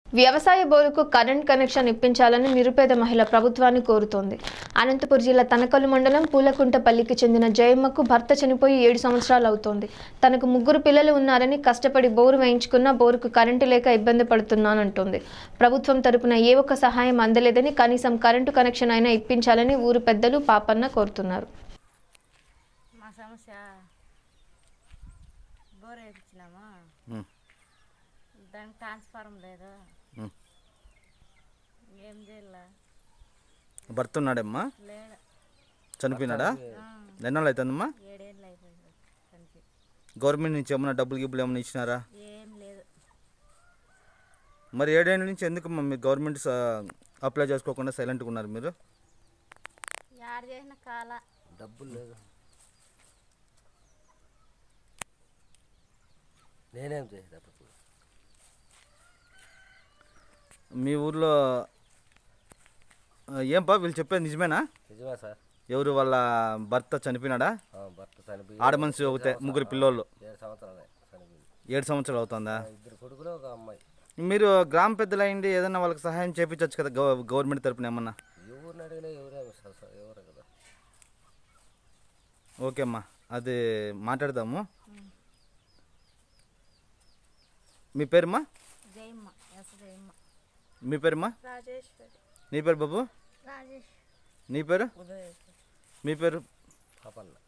వ్యవసాయ బోరుకు current connection ఇప్పించాలని నిరుపేద మహిళ ప్రభుత్వాన్ని కోరుతోంది అనంతపురం జిల్లా తనకల్లు మండలం పూలకుంటపల్లికి చెందిన జయమ్మకు భర్త చనిపోయి ఏడు సంవత్సరాలు అవుతోంది తనకు ముగ్గురు పిల్లలు ఉన్నారని కష్టపడి బోరు వేయించుకున్న బోరుకు కరెంటు లేక ఇబ్బంది పడుతున్నానంటోంది ప్రభుత్వం తరపున ఏ ఒక్క సహాయం అందలేదని కనీసం కరెంటు కనెక్షన్ అయినా ఇప్పించాలని ఊరు పెద్దలు పాపన్న కోరుతున్నారు మా సమస్య బోర్ వేయించినామా ఉమ్, దానికి ట్రాన్స్ఫార్మర్ లేదు ఉమ్. ఏం చేయాల భర్త ఉన్నాడమ్మా లేదు చనిపోయినాడా ఎన్నాళ్ళు అవుతుందమ్మా ఏడేళ్ళు అయిపోయింది తనకి గవర్నమెంట్ నుంచి ఏమన్నా డబ్బులు గిబ్బులు ఏమైనా ఇచ్చినారా ఏం లేదు మరి ఏడేళ్ళ నుంచి ఎందుకు మీరు గవర్నమెంట్ స- అప్లై చేసుకోకుండా సైలెంట్గా ఉన్నారు మీరు యాడ చేసిన కాల డబ్బులు లేదు నేనేం చేసేది అప్పుడు మీ ఊర్లో ఆ, ఏంపా వీళ్ళు చెప్పేది నిజమేనా నిజమే సార్ ఎవరు వాళ్ళ భర్త చనిపోయినాడా ఆ, భర్త చనిపోయి ఆడ మనిషి ఒకతే ముగ్గురు పిల్లోళ్ళు ఏడు సంవత్సరాలే చనిపోయింది ఏడు సంవత్సరాలు అవుతుందా ఇద్దరు కొడుకులు ఒక అమ్మాయి మీరు గ్రామ పెద్దలైంది ఏదైనా వాళ్ళకి సహాయం చేపించవచ్చు కదా గవ- గవర్నమెంట్ తరపున ఏమన్నా ఎవరిని అడిగినా ఎవరేమి సార్ సార్ ఎవరు కదా ఓకే అమ్మా అది మాట్లాడదాము మీ పేరుమా జయమ్మ ఎస్ జయమ్మ మీ పేరుమా రాజేశ్వరి నీ పేరు బాబు రాజేష్ నీ పేరు ఉదయ్ మీ పేరు పాపన్న